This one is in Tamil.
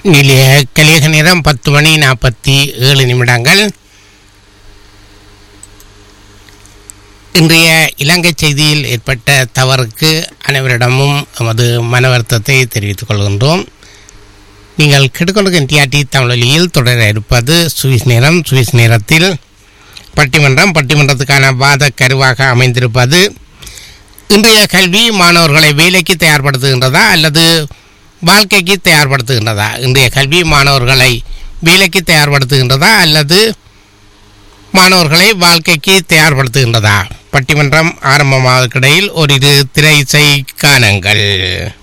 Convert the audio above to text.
நிலைய கலியக நேரம் பத்து மணி நாற்பத்தி ஏழு நிமிடங்கள் இன்றைய இலங்கை செய்தியில் ஏற்பட்ட தவறுக்கு அனைவரிடமும் நமது மன வருத்தத்தை தெரிவித்துக் கொள்கின்றோம் நீங்கள் கெடுக்கொள்ளும் டிஆர்டி தமிழொலியில் தொடர இருப்பது சுவிஸ் நேரம் சுவிஸ் நேரத்தில் பட்டிமன்றம் பட்டிமன்றத்துக்கான வாத கருவாக அமைந்திருப்பது இன்றைய கல்வி மாணவர்களை வேலைக்கு தயார்படுத்துகின்றதா அல்லது வாழ்க்கைக்கு தயார்படுத்துகின்றதா இன்றைய கல்வி மாணவர்களை வேலைக்கு தயார்படுத்துகின்றதா அல்லது மாணவர்களை வாழ்க்கைக்கு தயார்படுத்துகின்றதா பட்டிமன்றம் ஆரம்பமாவதற்கிடையில் ஓரிரு திரை இசை காணங்கள்